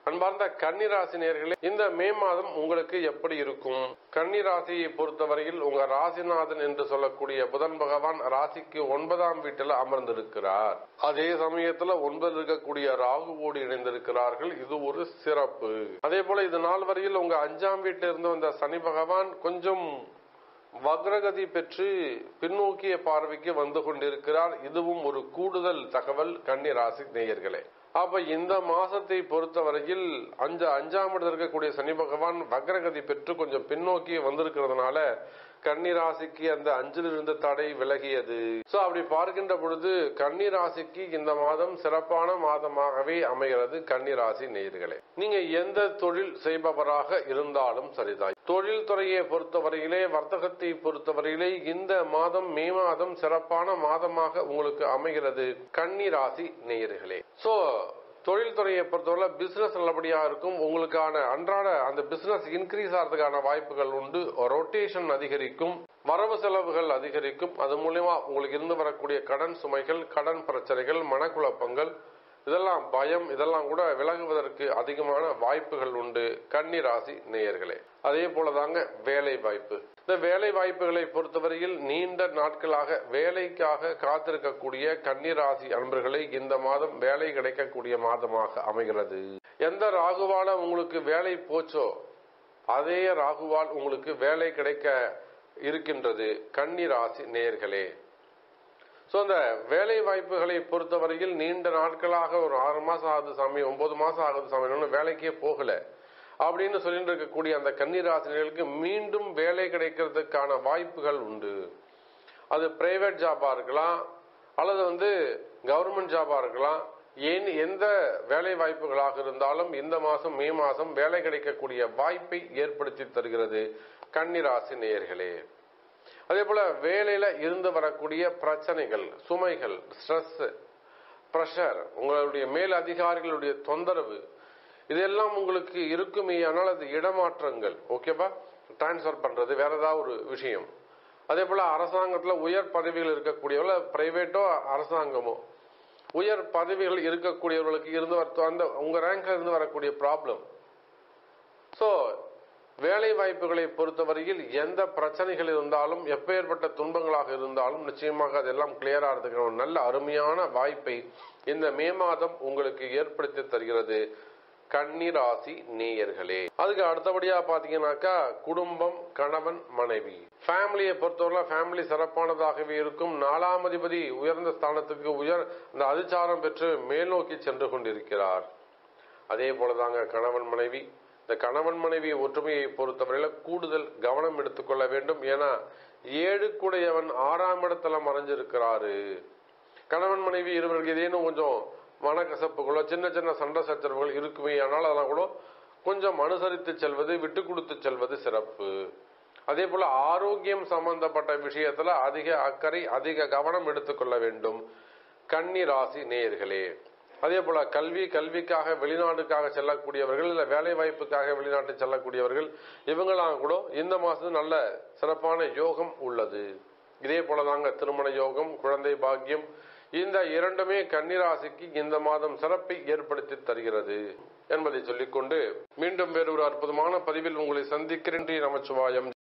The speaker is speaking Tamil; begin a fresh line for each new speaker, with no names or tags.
அன்பார்ந்த கன்னிராசி நேர்களே இந்த மே மாதம் உங்களுக்கு எப்படி இருக்கும் கன்னிராசியை பொறுத்தவரையில் உங்க ராசிநாதன் என்று சொல்லக்கூடிய புதன் பகவான் ராசிக்கு ஒன்பதாம் வீட்டில் அமர்ந்திருக்கிறார் அதே சமயத்துல ஒன்பதில் இருக்கக்கூடிய ராகுவோடு இணைந்திருக்கிறார்கள் இது ஒரு சிறப்பு அதே போல இது நாள் வரையில் உங்க அஞ்சாம் வீட்டில் இருந்து வந்த சனி பகவான் கொஞ்சம் வக்ரகதி பெற்று பின்னோக்கிய பார்வைக்கு வந்து கொண்டிருக்கிறார் இதுவும் ஒரு கூடுதல் தகவல் கன்னி ராசி நேயர்களே அப்ப இந்த மாசத்தை பொறுத்தவரையில் அஞ்சு அஞ்சாம் இடத்தில் இருக்கக்கூடிய சனி பகவான் வக்ரகதி பெற்று கொஞ்சம் பின்னோக்கி வந்திருக்கிறதுனால கன்னி ராசிக்கு அந்த அஞ்சில் இருந்த தடை விலகியது சோ அப்படி பார்க்கின்ற பொழுது கன்னி ராசிக்கு இந்த மாதம் சிறப்பான மாதமாகவே அமைகிறது கன்னி ராசி நேயர்களே நீங்க எந்த தொழில் செய்பவராக இருந்தாலும் சரிதான் தொழில் துறையை பொறுத்தவரையிலே வர்த்தகத்தை பொறுத்தவரையிலே இந்த மாதம் மே மாதம் சிறப்பான மாதமாக உங்களுக்கு அமைகிறது கன்னி ராசி நேயர்களே சோ தொழில் துறையை பொறுத்தவரை பிசினஸ் நல்லபடியா இருக்கும் உங்களுக்கான அன்றாட அந்த பிசினஸ் இன்க்ரீஸ் ஆகிறதுக்கான வாய்ப்புகள் உண்டு ரொட்டேஷன் அதிகரிக்கும் வரவு செலவுகள் அதிகரிக்கும் அது மூலியமா உங்களுக்கு இருந்து வரக்கூடிய கடன் சுமைகள் கடன் பிரச்சனைகள் மனக்குழப்பங்கள் இதெல்லாம் பயம் இதெல்லாம் கூட விலகுவதற்கு அதிகமான வாய்ப்புகள் உண்டு கன்னி ராசி நேயர்களே அதே போலதாங்க வேலை வாய்ப்பு இந்த வேலை வாய்ப்புகளை பொறுத்தவரையில் நீண்ட நாட்களாக வேலைக்காக காத்திருக்கக்கூடிய கன்னிராசி அன்பர்களை இந்த மாதம் வேலை கிடைக்கக்கூடிய மாதமாக அமைகிறது எந்த ராகுவால உங்களுக்கு வேலை போச்சோ அதே ராகுவால் உங்களுக்கு வேலை கிடைக்க இருக்கின்றது கன்னிராசி நேயர்களே ஸோ அந்த வேலை வாய்ப்புகளை பொறுத்தவரையில் நீண்ட நாட்களாக ஒரு ஆறு மாசம் ஆகுது சாமி ஒன்பது மாசம் ஆகுது சாமி இன்னும் வேலைக்கே போகல அப்படின்னு சொல்லிட்டு இருக்கக்கூடிய அந்த கன்னிராசினியர்களுக்கு மீண்டும் வேலை கிடைக்கிறதுக்கான வாய்ப்புகள் உண்டு அது பிரைவேட் ஜாபா இருக்கலாம் அல்லது வந்து கவர்மெண்ட் ஜாபா இருக்கலாம் ஏன் எந்த வேலை வாய்ப்புகளாக இருந்தாலும் இந்த மாசம் மே மாசம் வேலை கிடைக்கக்கூடிய வாய்ப்பை ஏற்படுத்தி தருகிறது கன்னிராசி நேயர்களே அதே போல வேலையில இருந்து வரக்கூடிய பிரச்சனைகள் சுமைகள் ஸ்ட்ரெஸ் ப்ரெஷர் உங்களுடைய மேல் அதிகாரிகளுடைய தொந்தரவு இதெல்லாம் உங்களுக்கு இருக்குமே ஆனால் அது இடமாற்றங்கள் ஓகேவா டிரான்ஸ்ஃபர் பண்றது வேற ஏதாவது ஒரு விஷயம் அதே போல அரசாங்கத்துல உயர் பதவிகள் இருக்கக்கூடியவங்கள பிரைவேட்டோ அரசாங்கமோ உயர் பதவிகள் இருக்கக்கூடியவர்களுக்கு இருந்து வர அந்த உங்க ரேங்க்ல இருந்து வரக்கூடிய ப்ராப்ளம் ஸோ வேலை வாய்ப்புகளை பொறுத்தவரையில் எந்த பிரச்சனைகள் இருந்தாலும் எப்பேற்பட்ட துன்பங்களாக இருந்தாலும் நிச்சயமாக அதெல்லாம் கிளியர் ஆகிறதுக்கு ஒரு நல்ல அருமையான வாய்ப்பை இந்த மே மாதம் உங்களுக்கு ஏற்படுத்தி தருகிறது கன்னிராசி நேயர்களே அதுக்கு அடுத்தபடியா பாத்தீங்கன்னாக்கா குடும்பம் கணவன் மனைவி ஃபேமிலியை பொறுத்தவரை ஃபேமிலி சிறப்பானதாகவே இருக்கும் நாலாம் அதிபதி உயர்ந்த ஸ்தானத்துக்கு உயர் அந்த அதிச்சாரம் பெற்று மேல் நோக்கி சென்று கொண்டிருக்கிறார் அதே போலதாங்க கணவன் மனைவி இந்த கணவன் மனைவி ஒற்றுமையை பொறுத்தவரையில கூடுதல் கவனம் எடுத்துக்கொள்ள வேண்டும் ஏன்னா ஏழுக்குடையவன் ஆறாம் இடத்துல மறைஞ்சிருக்கிறாரு கணவன் மனைவி இருவருக்கு ஏதேனும் கொஞ்சம் மனக்கசப்புகளோ சின்ன சின்ன சண்டை சச்சரவுகள் இருக்குமே ஆனால் அதெல்லாம் கூட கொஞ்சம் அனுசரித்து செல்வது விட்டு கொடுத்து செல்வது சிறப்பு அதே போல ஆரோக்கியம் சம்பந்தப்பட்ட விஷயத்துல அதிக அக்கறை அதிக கவனம் எடுத்துக்கொள்ள வேண்டும் கன்னி ராசி நேயர்களே அதே போல கல்வி கல்விக்காக வெளிநாடுக்காக செல்லக்கூடியவர்கள் இல்ல வேலை வாய்ப்புக்காக வெளிநாட்டு செல்லக்கூடியவர்கள் இவங்களாம் கூட இந்த மாசம் நல்ல சிறப்பான யோகம் உள்ளது இதே போலதாங்க திருமண யோகம் குழந்தை பாக்கியம் இந்த இரண்டுமே கன்னிராசிக்கு இந்த மாதம் சிறப்பை ஏற்படுத்தி தருகிறது என்பதை சொல்லிக்கொண்டு மீண்டும் வேறு ஒரு அற்புதமான பதிவில் உங்களை சந்திக்கிறேன் நமச்சிவாயம்